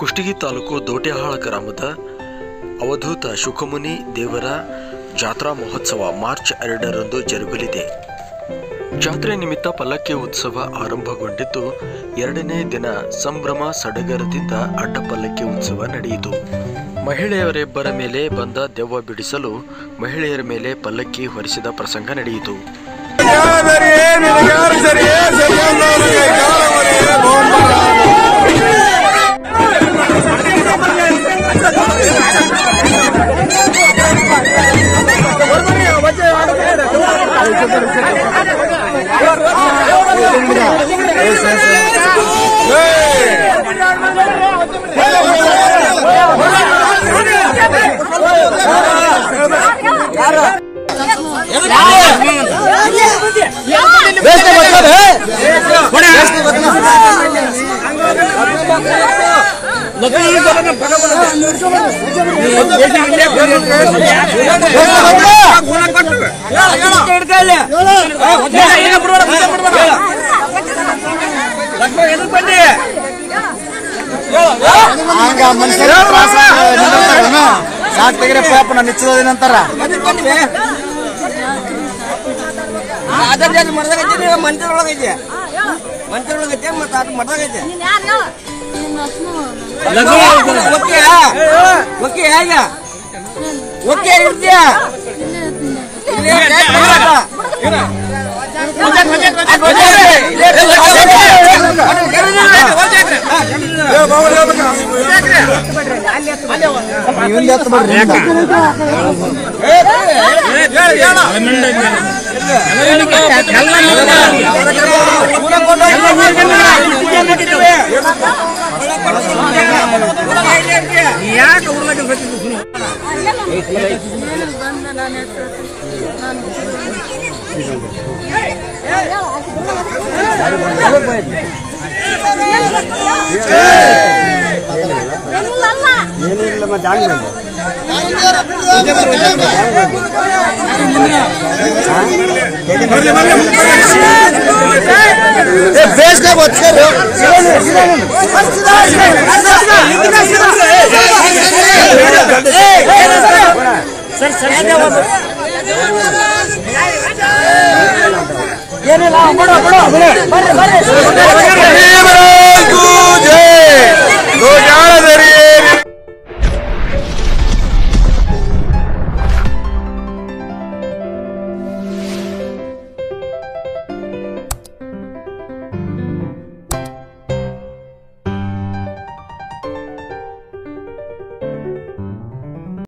ಕುಷ್ಟಗಿ ತಾಲೂಕು ದೋಟೆಹಾಳ ಗ್ರಾಮದ ಅವಧೂತ ಶುಕಮುನಿ ದೇವರ ಜಾತ್ರಾ ಮಹೋತ್ಸವ ಮಾರ್ಚ್ ಎರಡರಂದು ಜರುಗಲಿದೆ ಜಾತ್ರೆ ನಿಮಿತ್ತ ಪಲ್ಲಕ್ಕಿ ಉತ್ಸವ ಆರಂಭಗೊಂಡಿದ್ದು ಎರಡನೇ ದಿನ ಸಂಭ್ರಮ ಸಡಗರದಿಂದ ಅಡ್ಡ ಪಲ್ಲಕ್ಕಿ ಉತ್ಸವ ನಡೆಯಿತು ಮಹಿಳೆಯರಿಬ್ಬರ ಮೇಲೆ ಬಂದ ದೆವ್ವ ಬಿಡಿಸಲು ಮಹಿಳೆಯರ ಮೇಲೆ ಪಲ್ಲಕ್ಕಿ ಹೊರಿಸಿದ ಪ್ರಸಂಗ ನಡೆಯಿತು ಹಂಗ ಮನುಷ್ಯರ ತ್ರಾಸ ನಿಂದಿರ್ತಾರನ? ಸಾಕ್ ತೆಗಿರಿ ಪಾಪ ನಾನು ನಿಚ್ಚದ ನಂತರ ಮಂತ್ರೊಳಗೈತೆ ಮಂತ್ರೊಳಗೈತೆ ಮತ್ತೆ ಅದು ಮಠಗೈತೆ ನೀನ್ ಯಾರು ನಿಮ್ಮ ಅಪ್ಪನ ಓಕೆ ಓಕೆ ಹೇಗ ಓಕೆ ಇರ್ತೀಯ ಇಲ್ಲೇ ಇವಂದ ಎತ್ತ ಬರ್ರಿ ಹಿಂದ. ಯಾಕೆ ಊರ್ಲಾಗ ಬಂದ ನಾನು ಹೆಸರು ನಾನು ಏನಿಲ್ಲ ಮತ್ತೆ ಹಂಗ ಬೇಸ್ಗೆ ಬಚ್ಕರು ಏನಿಲ್ಲ ಬಿಡು ಬಿಡು ಬಿಡು ಬರ್ರಿ ಬರ್ರಿ